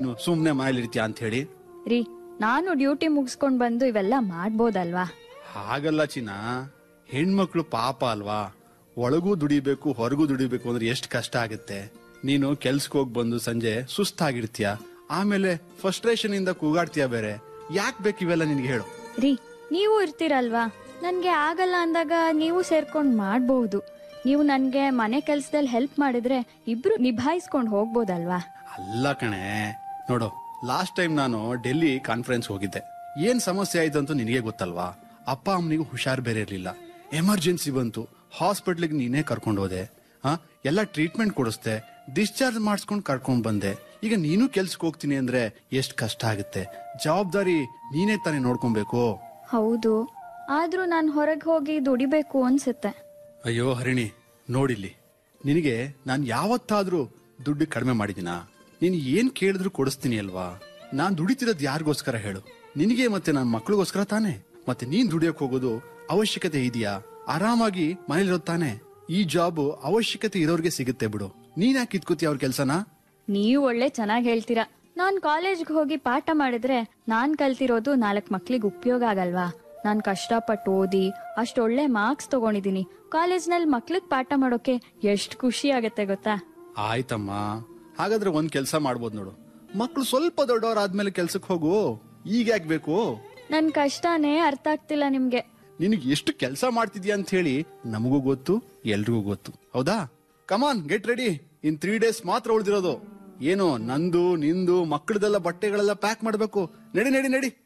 ನೀನು ಸುಮ್ನೆ ಮನೇಲಿರ್ತೀಯ ಅಂತ ಹೇಳಿ ರೀ ನಾನು ಡ್ಯೂಟಿ ಮುಗಿಸ್ಕೊಂಡ್ ಬಂದು ಇವೆಲ್ಲ ಮಾಡ್ಬೋದಲ್ವಾ ಹಾಗಲ್ಲ ಚಿನ್ನ ಹೆಣ್ಮಕ್ಳು ಪಾಪ ಅಲ್ವಾ ಒಳಗೂ ದುಡಿಬೇಕು ಹೊರಗೂ ದುಡಿಬೇಕು ಅಂದ್ರೆ ಎಷ್ಟು ಕಷ್ಟ ಆಗುತ್ತೆ ನೀನು ಕೆಲ್ಸಕ್ಕೆ ಹೋಗಿ ಬಂದು ಸಂಜೆ ಸುಸ್ತಾಗಿರ್ತೀಯ ಆಮೇಲೆ ಫ್ರಸ್ಟ್ರೇಷನ್ ಇಂದ ಕೂಗಾಡ್ತೀಯ ಬೇರೆ ಯಾಕೆ ಬೇಕು ಇವೆಲ್ಲ ನಿನ್ಗೆ ಹೇಳು ರೀ ನೀವು ಇರ್ತೀರಲ್ವಾ ನನ್ಗೆ ಆಗಲ್ಲ ಅಂದಾಗ ನೀವು ಸೇರ್ಕೊಂಡ್ ಮಾಡ್ಬಹುದು ನೀವು ನನ್ಗೆ ಮನೆ ಕೆಲ್ಸದಲ್ಲಿ ಹೆಲ್ಪ್ ಮಾಡಿದ್ರೆ ಇಬ್ರು ನಿಭಾಯಿಸ್ಕೊಂಡ್ ಹೋಗ್ಬೋದಲ್ವಾ ಅಲ್ಲ ಕಣೆ ನೋಡು ಲಾಸ್ಟ್ ಟೈಮ್ ನಾನು ಡೆಲ್ಲಿ ಕಾನ್ಫರೆನ್ಸ್ ಹೋಗಿದ್ದೆ ಏನ್ ಸಮಸ್ಯೆ ಆಯ್ತು ಅಂತ ನಿನಗೆ ಗೊತ್ತಲ್ವಾ ಅಪ್ಪ ಅಮ್ಮನಿಗೂ ಹುಷಾರ್ ಬೇರೆ ಇರ್ಲಿಲ್ಲ ಎಮರ್ಜೆನ್ಸಿ ಬಂತು ಹಾಸ್ಪಿಟ್ಲಿಗೆ ನೀನೇ ಕರ್ಕೊಂಡು ಹೋದೆ ಆ ಎಲ್ಲ ಟ್ರೀಟ್ಮೆಂಟ್ ಕೊಡಿಸ್ದೆ ಡಿಸ್ಚಾರ್ಜ್ ಮಾಡಿಸ್ಕೊಂಡು ಕರ್ಕೊಂಡ್ ಬಂದೆ ಈಗ ನೀನು ಕೆಲ್ಸಕ್ಕೆ ಹೋಗ್ತೀನಿ ಅಂದ್ರೆ ಎಷ್ಟ್ ಕಷ್ಟ ಆಗುತ್ತೆ ಜವಾಬ್ದಾರಿ ನೀನೇ ತಾನೇ ನೋಡ್ಕೊಬೇಕು ಹೌದು ಆದ್ರೂ ನಾನ್ ಹೊರಗೆ ಹೋಗಿ ದುಡಿಬೇಕು ಅನ್ಸುತ್ತೆ ಅಯ್ಯೋ ಹರಿಣಿ ನೋಡಿಲ್ಲಿ ನಿನಗೆ ನಾನು ಯಾವತ್ತಾದ್ರೂ ದುಡ್ಡು ಕಡಿಮೆ ಮಾಡಿದಿನಾ ನೀನ್ ಏನ್ ಕೇಳಿದ್ರು ಕೊಡಿಸ್ತೀನಿ ಅಲ್ವಾ ನಾನ್ ದುಡಿತಿರೋದ್ ಯಾರಿಗೋಸ್ಕರ ಹೇಳು ನಿನಗೆ ಮತ್ತೆ ನನ್ನ ಮಕ್ಳಿಗೋಸ್ಕರ ತಾನೆ ಮತ್ತೆ ನೀನ್ ದುಡಿಯಕ್ ಹೋಗೋದು ಅವಶ್ಯಕತೆ ಇದೆಯಾ ಆರಾಮಾಗಿ ಮನೇಲಿರೋದ್ ತಾನೆ ಈ ಜಾಬ್ ಅವಶ್ಯಕತೆ ಇರೋರ್ಗೆ ಸಿಗುತ್ತೆ ಬಿಡು ನೀನ್ ಯಾಕೆ ಕಿತ್ಕೋತಿ ಅವ್ರ ಕೆಲ್ಸನ ನೀವು ಒಳ್ಳೆ ಚೆನ್ನಾಗಿ ಹೇಳ್ತೀರಾ ನಾನ್ ಕಾಲೇಜ್ಗೆ ಹೋಗಿ ಪಾಠ ಮಾಡಿದ್ರೆ ನಾನ್ ಕಲ್ತಿರೋದು ನಾಲ್ಕ್ ಮಕ್ಳಿಗೆ ಉಪಯೋಗ ಆಗಲ್ವಾ ನಾನ್ ಕಷ್ಟಪಟ್ಟು ಓದಿ ಅಷ್ಟೊಳ್ಳೆ ಮಾರ್ಕ್ಸ್ ತಗೊಂಡಿದೀನಿ ಕಾಲೇಜ್ನಲ್ಲಿ ಮಕ್ಳಿಗೆ ಪಾಠ ಮಾಡೋಕೆ ಎಷ್ಟ್ ಖುಷಿ ಆಗತ್ತೆ ಗೊತ್ತಾ ಆಯ್ತಮ್ಮ ಹಾಗಾದ್ರೆ ಒಂದ್ ಕೆಲ್ಸ ಮಾಡ್ಬೋದು ನೋಡು ಮಕ್ಳು ಸ್ವಲ್ಪ ದೊಡ್ಡವರಾದ್ಮೇಲೆ ಕೆಲ್ಸಕ್ಕೆ ಹೋಗು ಈಗ ಯಾಕೆ ಬೇಕು ನನ್ ಕಷ್ಟನೇ ಅರ್ಥ ಆಗ್ತಿಲ್ಲ ನಿಮ್ಗೆ ನಿನಗೆ ಎಷ್ಟು ಕೆಲಸ ಮಾಡ್ತಿದ್ಯಾ ಅಂತ ಹೇಳಿ ನಮಗೂ ಗೊತ್ತು ಎಲ್ರಿಗೂ ಗೊತ್ತು ಹೌದಾ come on get ready in three days ಮಾತ್ರ ಉಳಿದಿರೋದು ಏನು ನಂದು ನಿಂದು ಮಕ್ಕಳದೆಲ್ಲ ಬಟ್ಟೆಗಳೆಲ್ಲ ಪ್ಯಾಕ್ ಮಾಡ್ಬೇಕು ನಡಿ ನಡಿ ನಡಿ